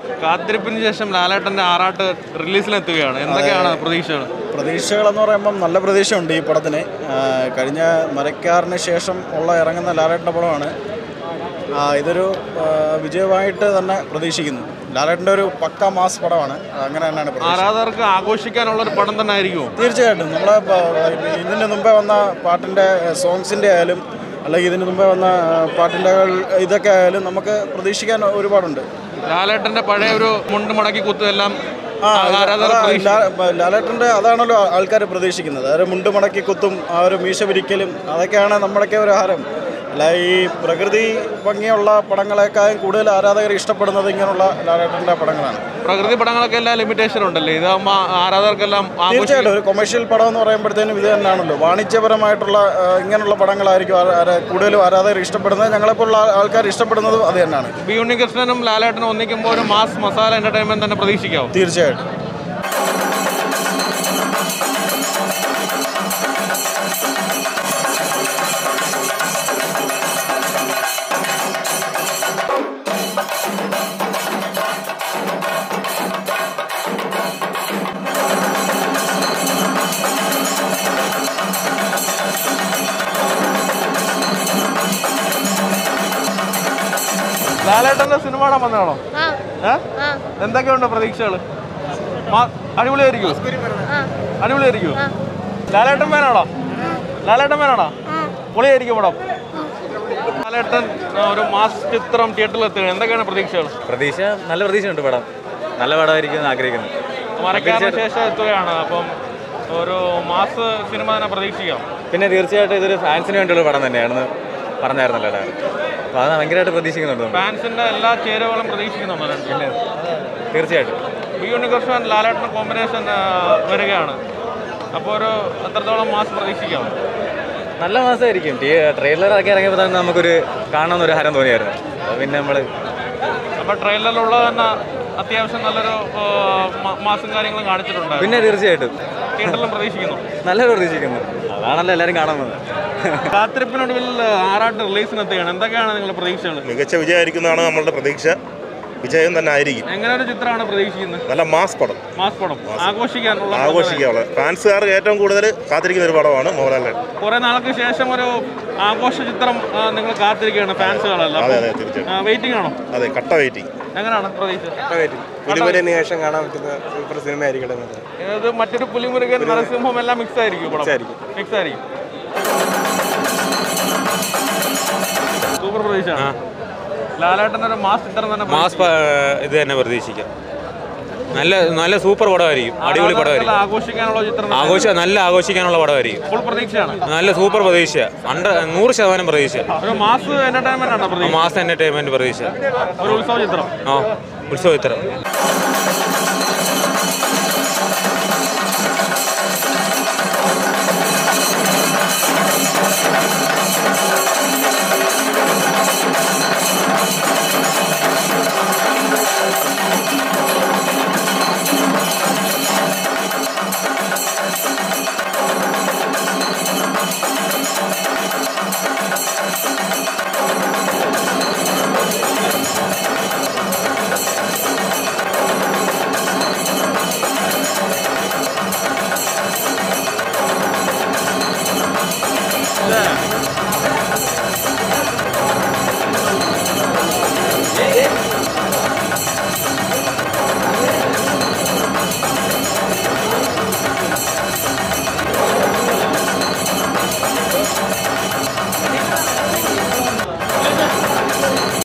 കാത്തിരിപ്പിന് ശേഷം ലാലേട്ടന്റെ ആറാട്ട് റിലീസിലെത്തുകയാണ് എന്തൊക്കെയാണ് പ്രതീക്ഷകൾ പ്രതീക്ഷകളെന്ന് പറയുമ്പം നല്ല പ്രതീക്ഷയുണ്ട് ഈ പടത്തിന് ആ, കഴിഞ്ഞ മരക്കാറിന് ശേഷം ഉള്ള ഇറങ്ങുന്ന ലാലേട്ടൻ്റെ പടമാണ് ആ, ഇതൊരു ആ, വിജയമായിട്ട് തന്നെ പ്രതീക്ഷിക്കുന്നു ലാലേട്ടൻ്റെ ഒരു പക്ക മാസ് പടമാണ് അങ്ങനെ തന്നെയാണ് പ്രതീക്ഷ ആരാധകർക്ക് ആഘോഷിക്കാനുള്ള ഒരു പടം തന്നെ ആയിരിക്കുമോ തീർച്ചയായിട്ടും നമ്മൾ ഇതിന് മുമ്പേ വന്ന പാട്ടിൻ്റെ സോങ്സിൻ്റെ ആയാലും അല്ലെങ്കിൽ ഇതിന് മുമ്പേ വന്ന ആ, പാട്ടിൻ്റെ ഇതൊക്കെ ആയാലും നമുക്ക് പ്രതീക്ഷിക്കാൻ ഒരുപാടുണ്ട് ലാലേട്ടന്റെ പഴയ ഒരു മുണ്ട് മടക്കി കുത്തും എല്ലാം ആ, ആരാധകർ അതാ, പ്രതീക്ഷിക്കും. ലാ- ലാലേട്ടൻ്റെ അതാണല്ലോ ആൾക്കാർ പ്രതീക്ഷിക്കുന്നത് അതായത് മുണ്ട് മടക്കി കുത്തും ആ ഒരു മീശ പിരിക്കലും അതൊക്കെയാണ് നമ്മുടെയൊക്കെ ഒരു ഹരം അല്ല ഈ പ്രകൃതി ഭംഗിയുള്ള പടങ്ങളെക്കാളും കൂടുതൽ ആരാധകർ ഇഷ്ടപ്പെടുന്നത് ഇങ്ങനെയുള്ള ലാലേട്ടൻ്റെ പടങ്ങളാണ് പ്രകൃതി പടങ്ങളൊക്കെ എല്ലാം ലിമിറ്റേഷൻ ഉണ്ടല്ലേ ഇതാകുമ്പോൾ ആരാധകർക്കെല്ലാം ആഘോഷിക്കാൻ തീർച്ചയായിട്ടും ഒരു കൊമേഴ്ഷ്യൽ പടം എന്ന് പറയുമ്പോഴത്തേനും ഇത് തന്നെയാണല്ലോ വാണിജ്യപരമായിട്ടുള്ള ആ, ഇങ്ങനെയുള്ള പടങ്ങളായിരിക്കും ആരാ- ആരാ- കൂടുതലും ആരാധകർ ഇഷ്ടപ്പെടുന്നത് ഞങ്ങളെപ്പോലുള്ള ആൾക്കാർ ഇഷ്ടപ്പെടുന്നതും അത് തന്നെയാണ് ബി ഉണ്ണികൃഷ്ണനും ലാലേട്ടനും ഒന്നിക്കുമ്പോൾ ഒരു മാസ് മസാല എന്റർടൈൻമെന്റ് തന്നെ പ്രതീക്ഷിക്കാവും തീർച്ചയായിട്ടും ലാലേട്ടന്റെ സിനിമ കാണാൻ വന്നതാണോ ആ ഏ? ആ എന്തൊക്കെയുണ്ട് പ്രതീക്ഷകൾ അടിപൊളിയായിരിക്കും ആ അടിപൊളിയായിരിക്കും ആ. ലാലേട്ടൻ ഫാനാണോ ലാലേട്ടൻ ഫാനാണോ ആ പൊളിയായിരിക്കും പടം ലാലേട്ടൻ ആ, ഒരു മാസ് ചിത്രം തിയേറ്ററിൽ എത്തുകയാണ് എന്തൊക്കെയാണ് പ്രതീക്ഷകൾ പ്രതീക്ഷ നല്ല പ്രതീക്ഷയുണ്ട് പടം നല്ല പടമായിരിക്കും എന്ന് ആഗ്രഹിക്കുന്നു മറക്കാറിന് ശേഷം എത്തുകയാണ് അപ്പം ഒരു മാസ് സിനിമ തന്നെ പ്രതീക്ഷിക്കാം പിന്നെ തീർച്ചയായിട്ടും ഇതൊരു ഫാൻസിന് വേണ്ടിയുള്ള പടം തന്നെയാണെന്ന് പറഞ്ഞായിരുന്നല്ലോ എല്ലാവരും അപ്പോൾ അത് ഭയങ്കരമായിട്ട് പ്രതീക്ഷിക്കുന്നുണ്ട് നമ്മൾ. ഫാൻസിന്റെ എല്ലാ ചേരുവകളും പ്രതീക്ഷിക്കുന്നുണ്ട് പിന്നെ തീർച്ചയായിട്ടും ബി ഉണ്ണികൃഷ്ണൻ ലാലേട്ടൻ കോമ്പിനേഷൻ വരികയാണ് അപ്പോൾ ഒരു എത്രത്തോളം മാസ് പ്രതീക്ഷിക്കാം നല്ല മാസമായിരിക്കും ട്രെയിലറൊക്കെ ഇറങ്ങിയപ്പോൾ തന്നെ നമുക്കൊരു കാണണമെന്നൊരു ഹരം തോന്നിയായിരുന്നു അപ്പോൾ പിന്നെ നമ്മൾ അപ്പോൾ ട്രെയിലറിലുള്ളത് തന്നെ അത്യാവശ്യം നല്ലൊരു ആ, മാ- മാസും കാര്യങ്ങളും കാണിച്ചിട്ടുണ്ട് പിന്നെ തീർച്ചയായിട്ടും തിയേറ്ററിലും പ്രതീക്ഷിക്കുന്നു നല്ല പ്രതീക്ഷിക്കുന്നു അതാണല്ലോ എല്ലാവരും കാണാൻ വന്നത് കാത്തിരിപ്പിനൊടുവിൽ ആറാട്ട് റിലീസിനെത്തുകയാണ് എന്തൊക്കെയാണ് നിങ്ങളുടെ പ്രതീക്ഷകൾ മികച്ച വിജയമായിരിക്കുന്നതാണ് നമ്മളുടെ പ്രതീക്ഷ വിജയം തന്നെ ആയിരിക്കും എങ്ങനെ ഒരു ചിത്രമാണ് പ്രതീക്ഷിക്കുന്നത് നല്ല മാസ് പടം മാസ് പടം ആഘോഷിക്കാനുള്ള പടം തന്നെ. ആഘോഷിക്കാനുള്ള ഫാൻസുകാർക്ക് ഏറ്റവും കൂടുതൽ കാത്തിരിക്കുന്ന ഒരു പടമാണ് മോഹൻലാൽ കുറെ നാൾക്ക് ശേഷം ഒരു ആഘോഷ ചിത്രം ആ, നിങ്ങൾ കാത്തിരിക്കുകയാണ് ഫാൻസുകളല്ല അതെ അതെ തീർച്ചയായും വെയിറ്റിംഗ് ആണോ അതെ കട്ട വെയിറ്റിംഗ് എങ്ങനെയാണ് പ്രതീക്ഷ പുലിമുരുകന് ശേഷം കാണാൻ പറ്റുന്ന സൂപ്പർ സിനിമ ആയിരിക്കണം ഇത് മറ്റൊരു പുലിമുരുകൻ നരസിംഹം എല്ലാം മിക്സ് ആയിരിക്കും പടം ആയിരിക്കും. മിക്സ് ആയിരിക്കും സൂപ്പർ പ്രതീക്ഷ ലാലേട്ടൻ്റെ ഒരു മാസ് ചിത്രം തന്നെ മാസ് പ- ഇത് തന്നെ പ്രതീക്ഷിക്കാം നല്ല നല്ല സൂപ്പർ പടമായിരിക്കും അടിപൊളി പടമായിരിക്കും ആരാധകർക്കെല്ലാം ആഘോഷിക്കാനുള്ള ചിത്രം തന്നെ. ആഘോഷ നല്ല ആഘോഷിക്കാനുള്ള പടമായിരിക്കും ഫുൾ പ്രതീക്ഷയാണ് നല്ല സൂപ്പർ പ്രതീക്ഷ ഹൺഡ്രഡ് നൂറ് ശതമാനം പ്രതീക്ഷ ഒരു മാസ് എന്റർടൈൻമെന്റ് ആണ് പ്രതീക്ഷ മാസ് എന്റർടൈൻമെന്റ് പ്രതീക്ഷ ഒരു ഉത്സവ ചിത്രം ആ ഉത്സവ ചിത്രം